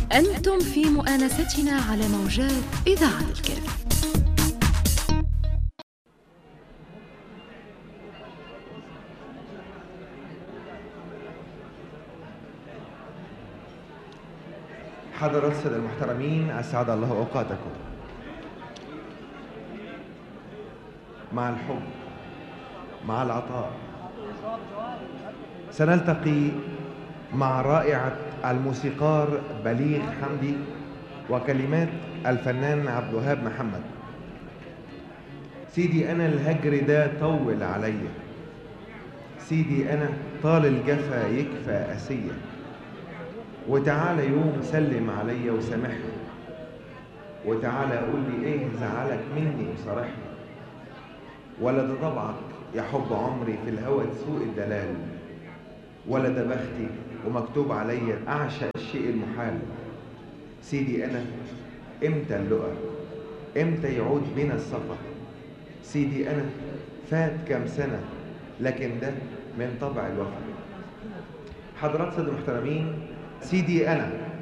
أنتم في مؤانستنا على موجات إذاعة الكيف حضرات السادة المحترمين أسعد الله أوقاتكم مع الحب مع العطاء سنلتقي مع رائعة الموسيقار بليغ حمدي وكلمات الفنان عبد الوهاب محمد سيدي أنا الهجر ده طول عليا سيدي أنا طال الجفا يكفى أسية وتعالى يوم سلم عليا وسامحني وتعالى قول لي ايه زعلك مني وصارحني ولا ده طبعك يا حب عمري في الهوى تسوق الدلال ولا ده بختي ومكتوب عليا اعشق الشيء المحال سيدي انا امتى اللقى امتى يعود بنا السفر سيدي انا فات كام سنه لكن ده من طبع الوفا حضرات سيد المحترمين سيدي أنا